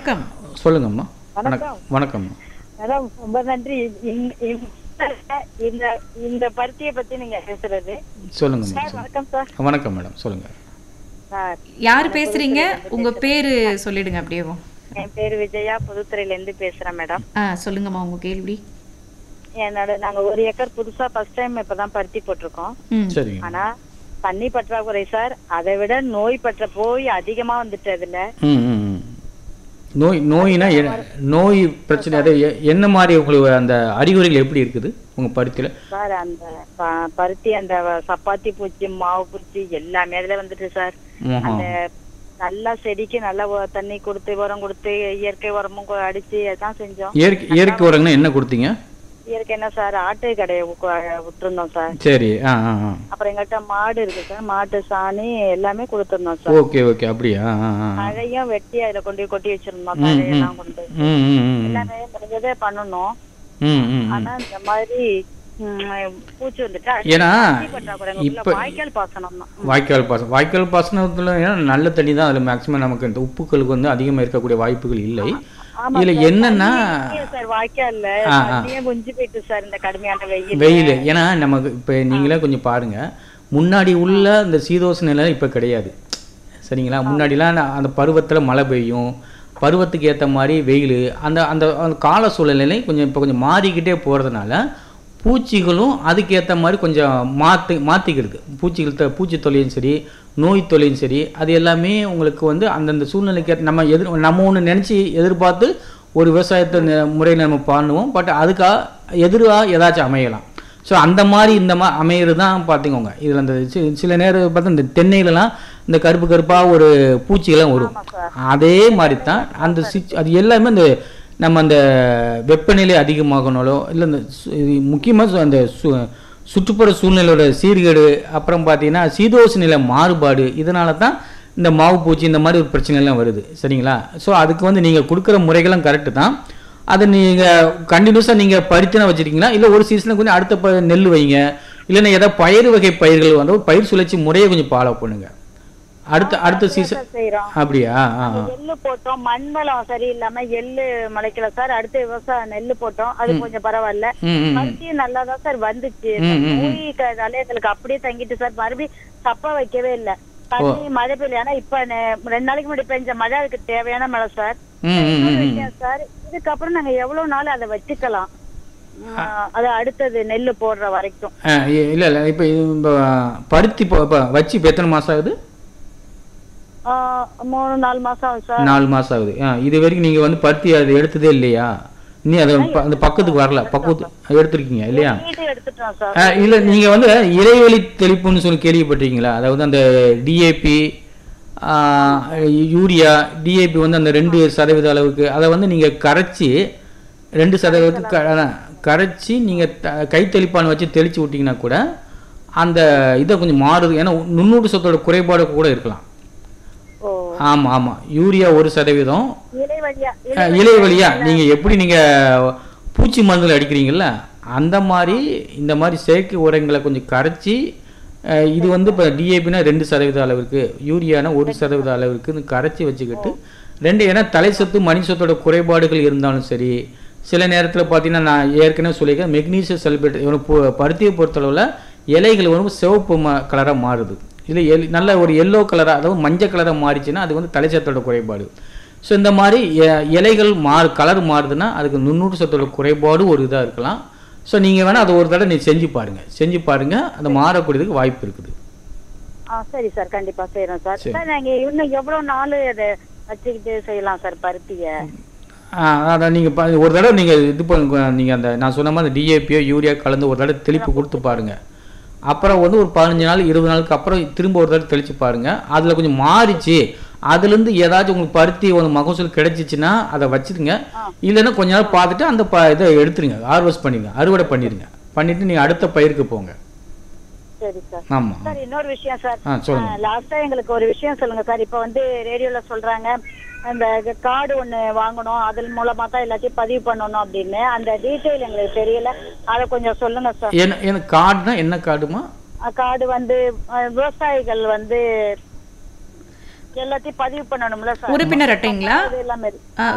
வணக்கம் சொல்லுங்கம்மா வணக்கம். வணக்கம் வணக்கம்மா மேடம் ரொம்ப நன்றி இந்த- இந்த- இந்த இந்த பருத்தியை பத்தி நீங்க பேசுறது சொல்லுங்கம்மா சார் வணக்கம் சார் வணக்கம் மேடம் சொல்லுங்க சார் யார் பேசுறீங்க உங்க பேரு சொல்லிடுங்க அப்படியேவும் என் பேரு விஜயா புதுத்துறையில இருந்து பேசுறேன் மேடம் ஆ சொல்லுங்கம்மா உங்க கேள்வி என்னோட நாங்க ஒரு ஏக்கர் புதுசா ஃபர்ஸ்ட் டைம் இப்பதான் பருத்தி போட்டிருக்கோம் ம் சரிங்க ஆனா தண்ணி பற்றாக்குறை சார் அதை விட நோய் பற்ற போய் அதிகமா வந்துட்டு அதுல ம் ம் ம். நோய் நோயினா எ- நோய் பிரச்சனை அது எ- என்ன மாதிரி உங்களுக்கு அந்த அறிகுறிகள் எப்படி இருக்குது உங்க பருத்தியில் சார் அந்த ப- பருத்தி அந்த சப்பாத்தி பூச்சி மாவு பூச்சி எல்லாமே அதுல வந்துட்டு சார் அந்த நல்லா செடிக்கு நல்லா உ- தண்ணி கொடுத்து உரம் கொடுத்து இயற்கை உரமும் கொ- அடிச்சு அதான் செஞ்சோம் இயற்கை இயற்கை உரங்கன்னு என்ன கொடுத்தீங்க இயற்கை என்ன சார் ஆட்டு கடையை உக்க- விட்டுருந்தோம் சார் சரி ஆ ஆ ஆ அப்புறம் எங்கள்கிட்ட மாடு இருக்கு சார் மாட்டு சாணி எல்லாமே கொடுத்துருந்தோம் சார் ஓகே ஓகே அப்படியா ஆ ஆ ஆ. தழையும் வெட்டி அதுல கொண்டு போய் கொட்டி வச்சிருந்தோம் தழையெல்லாம் கொண்டு ம் ம் ம் ம். எல்லாமே முடிஞ்சதே பண்ணணும் ம் ம் ம். ஆனா இந்த மாதிரி ம், பூச்சி வந்துட்டு ஏன்னா தண்ணி பற்றாக்குறை எங்களுக்குள்ள இப்ப- வாய்க்கால் பாசனம் தான் வாய்க்கால் பாசனம் வாய்க்கால் பாசனத்தில் ஏன்னா நல்ல தண்ணி தான் அதில் மேக்ஸிமம் நமக்கு இந்த உப்புக்களுக்கு வந்து அதிகமாக இருக்கக்கூடிய வாய்ப்புகள் இல்லை ஆமா இதுல சார், என்னன்னா தண்ணியே சார் வாய்க்கால்ல ஆ, ஆ. தண்ணியே குஞ்சு போயிட்டு சார் இந்த கடுமையான வெயில் வெயில் ஏன்னா நமக்கு இப்போ நீங்களே கொஞ்சம் பாருங்க முன்னாடி உள்ள இந்த சீதோஷ நிலை இப்போ கிடையாது சரிங்களா முன்னாடிலாம் நான் அந்த பருவத்தில் மழை பெய்யும் பருவத்துக்கு ஏற்ற மாதிரி வெயில் அந்த அந்த அந்த கால சூழ்நிலை கொஞ்சம் இப்போ கொஞ்சம் மாறிக்கிட்டே போகிறதுனால பூச்சிகளும் அதுக்கேற்ற மாதிரி கொஞ்சம் மாற்றி மாற்றிக்கிடுது முப்பூச்சிகள் த- பூச்சி தொல்லையும் சரி நோய் தொல்லையும் சரி அது எல்லாமே உங்களுக்கு வந்து அந்தந்த சூழ்நிலைக்கு ஏத்த- நம்ம எதிர் நம்ம ஒன்று நினச்சி எதிர்பார்த்து ஒரு விவசாயத்தை ந- முறையில் நம்ம பண்ணுவோம் பட் அதுக்காக எதிராக ஏதாச்சும் அமையலாம் ஸோ அந்த மாதிரி இந்த மா அமையிறது தான் பார்த்துக்கோங்க இதில் அந்த சி- சில நேரம் பார்த்தா இந்த தென்னையிலலாம் இந்த கருப்பு கருப்பாக ஒரு பூச்சிகள்லாம் வரும் அதே மாதிரி தான் அந்த சிச் அது எல்லாமே இந்த நம்ம அந்த வெப்பநிலை அதிகமாகனாலோ இல்லை இந்த முக்கியமாக அந்த சு சுற்றுப்புற சூழ்நிலையோட சீர்கேடு அப்புறம் பார்த்தீங்கன்னா சீதோஷ நிலை மாறுபாடு இதனால தான் இந்த மாவு பூச்சி இந்த மாதிரி ஒரு பிரச்சனைலாம் வருது சரிங்களா ஸோ அதுக்கு வந்து நீங்கள் கொடுக்குற முறைகளும் கரெக்டு தான் அதை நீங்கள் கண்டினியூஸாக நீங்கள் பருத்தினா வச்சுருக்கீங்களா இல்லை ஒரு சீசனுக்கு கொஞ்சம் அடுத்த ப நெல் வைங்க இல்லைன்னா ஏதாவது பயிர் வகை பயிர்கள் வந்து பயிர் சுழற்சி முறையை கொஞ்சம் ஃபாலோ பண்ணுங்க அடுத்த அடுத்த சீசன் செய்யறோம் அப்படியா ஆ ஆ. எள்ளு போட்டோம் மண் வளம் சரியில்லாம எள்ளு முளைக்கல சார் அடுத்து விவசாயம் நெல்லு போட்டோம் அது கொஞ்சம் பரவாயில்ல ம் ம் பருத்தியும் நல்லா தான் சார் வந்துச்சு ம், ம், நோய் க- எங்களுக்கு அப்படியே தங்கிட்டு சார் மறுபடியும் தப்பா வைக்கவே இல்ல தண்ணி மழை பெய்யல ஏன்னா இப்ப நெ- ரெண்டு நாளைக்கு முன்னாடி பெஞ்ச மழை அதுக்கு தேவையான மழை சார் ம் ம் இன்னொரு ம் ம் விஷயம் சார் இதுக்கப்புறம் நாங்க எவ்வளவு நாள் அதை வச்சுக்கலாம் ஆஹ் அது அடுத்தது நெல்லு போடுற வரைக்கும் ஆ, இ- இல்ல இல்ல இப்போ இப்போ பருத்தி இப்போ இப்போ வச்சு இப்போ எத்தனை மாசம் ஆகுது ஆஹ் மூணு நாலு மாசம் ஆகும் சார் நாலு மாசம் ஆகுது ஆ இது வரைக்கும் நீங்க வந்து பருத்தி அது எடுத்ததே இல்லையா நீ அது ப- அந்த பக்கத்துக்கு வரல பக்கத்து எடுத்திருக்கீங்க இல்லையா வீடு எடுத்துட்டோம் சார் ஆ, இல்ல நீங்க வந்து இலைவெளி தெளிப்புன்னு சொல்லி கேள்விப்பட்டிருக்கீங்களா அதாவது அந்த டிஏபி யூரியா டிஏபி வந்து அந்த ரெண்டு சதவீத அளவுக்கு அதை வந்து நீங்க கரைச்சி ரெண்டு சதவீதத்துக்கு க- அதான், கரைச்சி நீங்க த- கைத்தெளிப்பான் வச்சு தெளிச்சு விட்டீங்கன்னா கூட அந்த இதை கொஞ்சம் மாறுது ஏன்னா நுண்ணூட்ட சத்தோட குறைபாடு கூட இருக்கலாம் ஓ ஆமா ஆமா யூரியா ஒரு சதவீதம் இலை வழியா அஹ், இலை வழியா நீங்க எப்படி நீங்க பூச்சி மருந்துகள் அடிக்கிறீங்கல்ல அந்த மாதிரி இந்த மாதிரி செயற்கை உரங்களை கொஞ்சம் கரைச்சி அஹ், இது வந்து இப்போ டிஏபினா ரெண்டு சதவீத அளவிற்கு யூரியானா ஒரு சதவீத அளவிற்கு கரைச்சி வச்சுக்கிட்டு ரெண்டு ஏன்னா தலை சத்து மணி சத்தோட குறைபாடுகள் இருந்தாலும் சரி சில நேரத்தில் பார்த்தீங்கன்னா நான் ஏற்கனவே சொல்லியிருக்கேன் மெக்னீசியம் சல்பேட் இவனு பு- பருத்தியை பொறுத்தளவில் இலைகள் வந்து சிவப்பு ம கலராக மாறுது இல்லை எல் நல்ல ஒரு எல்லோ கலராக அதாவது மஞ்சள் கலராக மாறிச்சுன்னா அது வந்து தலை சத்தோட குறைபாடு ஸோ இந்த மாதிரி எ- இலைகள் மாறு கலர் மாறுதுன்னா அதுக்கு நுண்ணூட்ட சத்தோட குறைபாடு ஒரு இதாக இருக்கலாம் ஸோ நீங்கள் வேணால் அதை ஒரு தடவை நீ செஞ்சு பாருங்கள் செஞ்சு பாருங்கள் அது மாறக்கூடியதுக்கு வாய்ப்பு இருக்குது ஆ சரி சார் கண்டிப்பா செய்யறோம் சார் சரி. சார் நாங்க இன்னும் எவ்வளவு நாள் அதை வச்சுக்கிட்டு செய்யலாம் சார் பருத்திய அதான் நீங்கள் ஒரு தடவை நீங்கள் இது பண்ணுங்க நீங்கள் அந்த நான் சொன்ன மாதிரி டிஏபியோ யூரியா கலந்து ஒரு தடவை தெளிப்பு கொடுத்து பாருங்கள் அப்புறம் வந்து ஒரு பதினஞ்சு நாள் இருபது நாளுக்கு அப்புறம் திரும்ப ஒரு தடவை தெளித்து பாருங்கள் அதில் கொஞ்சம் மாறிச்சு அதுலேருந்து ஏதாச்சும் உங்களுக்கு பருத்தி ஒரு மகசூல் கிடைச்சிச்சுன்னா அதை வச்சுருங்க இல்லைன்னா கொஞ்ச நாள் பார்த்துட்டு அந்த ப இதை எடுத்துருங்க ஹார்வெஸ்ட் பண்ணிடுங்க அறுவடை பண்ணிடுங்க பண்ணிவிட்டு நீங்கள் அடுத்த பயிருக்கு போங்க சரி சார் ஆமாம் சார் இன்னொரு விஷயம் சார் ஆ சொல்லுங்க லாஸ்டா எங்களுக்கு ஒரு விஷயம் சொல்லுங்க சார் இப்ப வந்து ரேடியோல சொல்றாங்க அந்த கார்டு ஒண்ணு வாங்கணும் அதன் மூலமா தான் எல்லாத்தையும் பதிவு பண்ணணும் அப்படின்னு அந்த டீட்டெயில் எங்களுக்கு தெரியல அதை கொஞ்சம் சொல்லுங்க சார் என்ன என்ன கார்டுனா என்ன கார்டுமா கார்டு வந்து அஹ், விவசாயிகள் வந்து எல்லாத்தையும் பதிவு பண்ணணும்ல சார் உறுப்பினர் அட்டைங்களா அது எல்லாமே இருக்கு. ஆ,